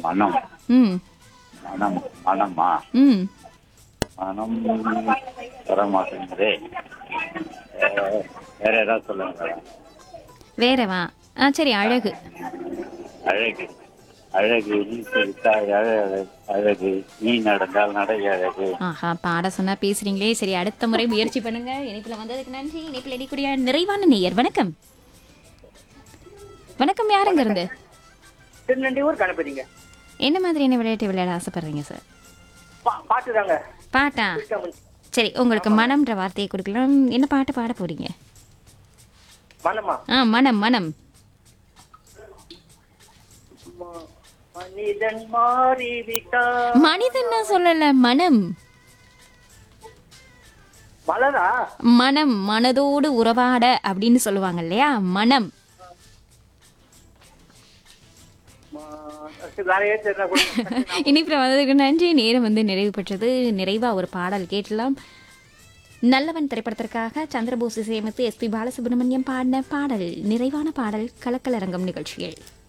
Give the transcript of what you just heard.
மனம் ம் மனம் மனமா ம் மனம் வர மாட்டேங்குதே அஹ், வேற ஏதாவது சொல்லுங்க மேடம் வேறவா ஆ சரி அழகு அழகு அழகு நீ சிரித்தால் அழகு அழகு நீ நடந்தால் நடை அழகு ஆஹா பாட சொன்னா பேசுறீங்களே சரி அடுத்த முறை முயற்சி பண்ணுங்க இணைப்புல வந்ததுக்கு நன்றி இணைப்பில் இணைக்கூடிய நிறைவான நேயர் வணக்கம் வணக்கம் யாருங்க இருந்து திருநண்டியூர் கணபதிங்க என்ன மாதிரியான விளையாட்டு விளையாட ஆசைப்படுறீங்க சார் பா- பாட்டு தாங்க பாட்டா சரி உங்களுக்கு மனம்ன்ற வார்த்தையை கொடுக்கலாம் என்ன பாட்டு பாட போறீங்க மனமா ஆ மனம் மனம் ம- மனிதன் மாறிவிட்டா மனிதன் நான் சொல்லல மனம் மலரா மனம் மனதோடு உறவாட அப்படின்னு சொல்லுவாங்க இல்லையா மனம் ம- சரி, வேற ஏதாவது தெரிஞ்சா கொடுங்க. இனிப்புல வந்ததுக்கு நன்றி நேரம் வந்து நிறைவு பெற்றது நிறைவா ஒரு பாடல் கேட்கலாம் நல்லவன் திரைப்படத்திற்காக சந்திரபோஸ் இசையமைத்து எஸ்பி பாலசுப்ரமணியம் பாடின பாடல் நிறைவான பாடல் கலக்கலரங்கம் நிகழ்ச்சியில்